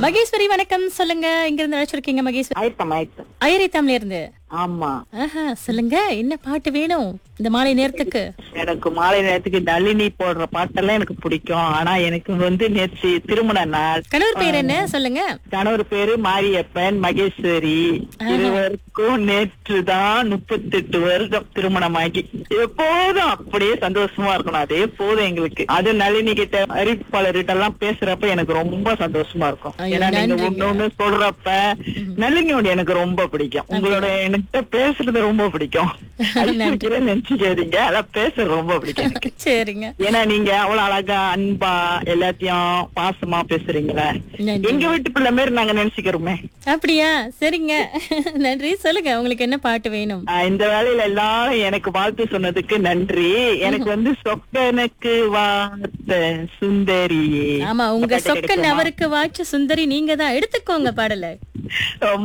மகேஸ்வரி வணக்கம் சொல்லுங்க இங்க இருந்து அழைச்சிருக்கீங்க மகேஸ்வரி ஆயிரத்தம் ஆயிரத்தம் அயரித்தாம்ல இருந்து ஆமா ஆஹா சொல்லுங்க என்ன பாட்டு வேணும் இந்த மாலை நேரத்துக்கு எனக்கு மாலை நேரத்துக்கு நளினி போடுற பாட்டெல்லாம் எனக்கு பிடிக்கும் ஆனா எனக்கு வந்து நேற்று திருமண நாள் கணவர் பேர் என்ன சொல்லுங்க கணவர் பேரு மாரியப்பன் மகேஸ்வரி இருவருக்கும் நேற்று தான் முப்பத்தெட்டு வருடம் திருமணமாகி எப்போதும் அப்படியே சந்தோஷமா இருக்கணும் அதே போதும் எங்களுக்கு அது நளினி கிட்ட அறிவிப்பாளர்கிட்ட எல்லாம் பேசுறப்ப எனக்கு ரொம்ப சந்தோஷமா இருக்கும் ஐயோ, ஏன்னா நீங்க நன்றிங்க. ஒண்ணு ஒண்ணு சொல்றப்ப நளினியோட எனக்கு ரொம்ப பிடிக்கும் உங்களோட என்கிட்ட பேசுறது ரொம்ப பிடிக்கும் ஐஸ்வர்யா நினைச்சுக்காதீங்க அதான் பேசுறது ரொம்ப பிடிக்கும் எனக்கு சரிங்க ஏன்னா நீங்க அவ்வளவு அழகா அன்பா எல்லாத்தையும் பாசமா பேசுறீங்களே நன்றி. எங்க வீட்டு பிள்ளை மாதிரி நாங்க நினைச்சுக்கிறோமே அப்படியா சரிங்க நன்றி சொல்லுங்க உங்களுக்கு என்ன பாட்டு வேணும் ஆஹ் இந்த வேலையில எல்லாரும் எனக்கு வாழ்த்து சொன்னதுக்கு நன்றி எனக்கு வந்து சொக்கனுக்கு வார்த்த சுந்தரி ஆமா உங்க சொக்க நபருக்கு வாட்ச சுந்தரி நீங்க தான் எடுத்துக்கோங்க பாடல ரொம்ப